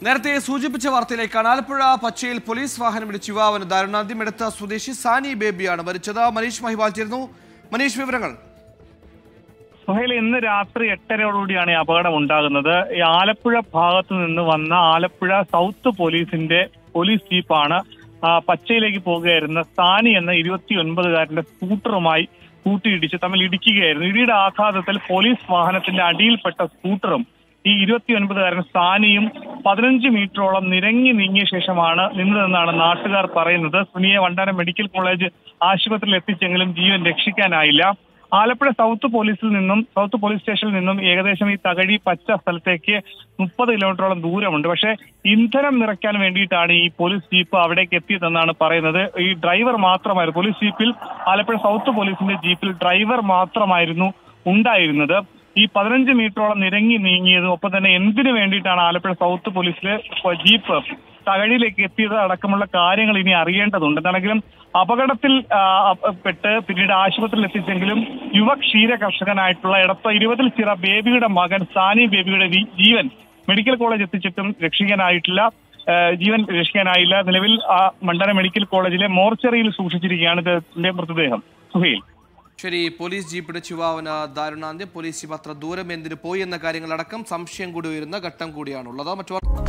നേരത്തെ സൂചിപ്പിച്ച വാർത്തയിലേക്കാണ് ആലപ്പുഴ പച്ചയിൽ പോലീസ് വാഹനം ഇടിച്ച് യുവാവിന് ദാരുണാന്ത്യം എടുത്ത സ്വദേശി സാനി ബേബിയാണ് മരിച്ചത് മനീഷ് മഹിവാൾ ചേരുന്നു മനീഷ് വിവരങ്ങൾ സുഹൈൽ ഇന്ന് രാത്രി എട്ടരയോടുകൂടിയാണ് ഈ അപകടം ഉണ്ടാകുന്നത് ഈ ആലപ്പുഴ ഭാഗത്ത് നിന്ന് വന്ന ആലപ്പുഴ സൗത്ത് പോലീസിന്റെ പോലീസ് ജീപ്പാണ് ആ, പച്ചയിലേക്ക് പോകുകയായിരുന്ന സാനി എന്ന ഇരുപത്തി ഒൻപതുകാരന്റെ സ്കൂട്ടറുമായി കൂട്ടിയിടിച്ച് തമ്മിൽ ഇടിക്കുകയായിരുന്നു ഇടിയുടെ ആഘാതത്തിൽ പോലീസ് വാഹനത്തിന്റെ അടിയിൽപ്പെട്ട സ്കൂട്ടറും ഈ ഇരുപത്തി ഒൻപതുകാരൻ സാനിയും പതിനഞ്ച് മീറ്ററോളം നിരങ്ങി നീങ്ങിയ ശേഷമാണ് നിന്നതെന്നാണ് നാട്ടുകാർ പറയുന്നത് സുനിയെ വണ്ടാനം മെഡിക്കൽ കോളേജ് ആശുപത്രിയിൽ എത്തിച്ചെങ്കിലും ജീവൻ രക്ഷിക്കാനായില്ല ആലപ്പുഴ സൗത്ത് പോലീസിൽ നിന്നും സൗത്ത് പോലീസ് സ്റ്റേഷനിൽ നിന്നും ഏകദേശം ഈ തകഴി പച്ച സ്ഥലത്തേക്ക് മുപ്പത് കിലോമീറ്ററോളം ദൂരമുണ്ട് പക്ഷേ ഇന്ധനം നിറയ്ക്കാൻ വേണ്ടിയിട്ടാണ് ഈ പോലീസ് ജീപ്പ് അവിടേക്ക് എത്തിയതെന്നാണ് പറയുന്നത് ഈ ഡ്രൈവർ മാത്രമായിരുന്നു പോലീസ് ജീപ്പിൽ ആലപ്പുഴ സൗത്ത് പോലീസിന്റെ ജീപ്പിൽ ഡ്രൈവർ മാത്രമായിരുന്നു ഉണ്ടായിരുന്നത് ഈ പതിനഞ്ച് മീറ്ററോളം നിരങ്ങി നീങ്ങിയതും ഒപ്പം തന്നെ എന്തിനു വേണ്ടിയിട്ടാണ് ആലപ്പുഴ സൗത്ത് പോലീസിലെ ജീപ്പ് തകഴിയിലേക്ക് എത്തിയത് അടക്കമുള്ള കാര്യങ്ങൾ ഇനി അറിയേണ്ടതുണ്ട് എന്താണെങ്കിലും അപകടത്തിൽ ആ, പെട്ട് പിന്നീട് ആശുപത്രിയിൽ എത്തിച്ചെങ്കിലും യുവ ക്ഷീര കർഷകനായിട്ടുള്ള എടപ്പ ഇരുപതിൽ ചിറ ബേബിയുടെ മകൻ സാനി ബേബിയുടെ വി- ജീവൻ മെഡിക്കൽ കോളേജ് എത്തിച്ചിട്ടും രക്ഷിക്കാനായിട്ടില്ല ആ, ജീവൻ രക്ഷിക്കാനായില്ല നിലവിൽ ആ മണ്ഡല മെഡിക്കൽ കോളേജിലെ മോർച്ചറിയിൽ സൂക്ഷിച്ചിരിക്കുകയാണ് ഇതിന്റെ മൃതദേഹം സുഹൈൽ ശരി പോലീസ് ജീപ്പ് ഇടിച്ച് യുവാവിന് ദാരുണാന്ത്യം പോലീസ് ജീപ്പ് അത്ര ദൂരം എന്തിനു പോയി എന്ന കാര്യങ്ങളടക്കം സംശയം കൂടി ഉയരുന്ന ഘട്ടം കൂടിയാണുള്ളത് മറ്റു വാർത്ത-